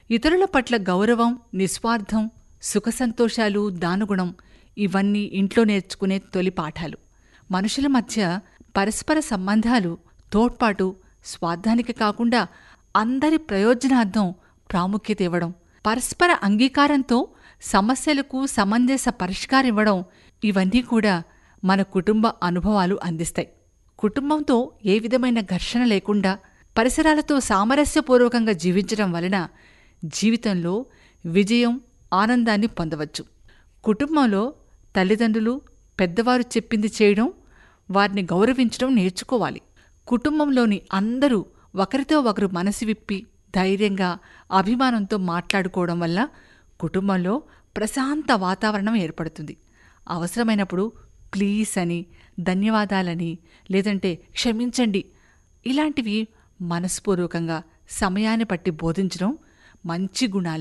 ఇతరుల పట్ల గౌరవం నిస్వార్థం సుఖసంతోషాలు దానుగుణం ఇవన్నీ ఇంట్లో నేర్చుకునే తొలి పాఠాలు మనుషుల మధ్య పరస్పర సంబంధాలు తోడ్పాటు స్వార్థానికి కాకుండా అందరి ప్రయోజనార్థం ప్రాముఖ్యత ఇవ్వడం పరస్పర అంగీకారంతో సమస్యలకు సమంజస పరిష్కారం ఇవ్వడం ఇవన్నీ కూడా మన కుటుంబ అనుభవాలు అందిస్తాయి కుటుంబంతో ఏ విధమైన ఘర్షణ లేకుండా పరిసరాలతో సామరస్యపూర్వకంగా జీవించడం వలన జీవితంలో విజయం ఆనందాన్ని పొందవచ్చు కుటుంబంలో తల్లిదండ్రులు పెద్దవారు చెప్పింది చేయడం వారిని గౌరవించడం నేర్చుకోవాలి కుటుంబంలోని అందరూ ఒకరితో ఒకరు మనసు విప్పి ధైర్యంగా అభిమానంతో మాట్లాడుకోవడం వల్ల కుటుంబంలో ప్రశాంత వాతావరణం ఏర్పడుతుంది అవసరమైనప్పుడు ప్లీజ్ అని ధన్యవాదాలని లేదంటే క్షమించండి ఇలాంటివి మనస్పూర్వకంగా సమయాన్ని పట్టి బోధించడం మంచి గుణాలు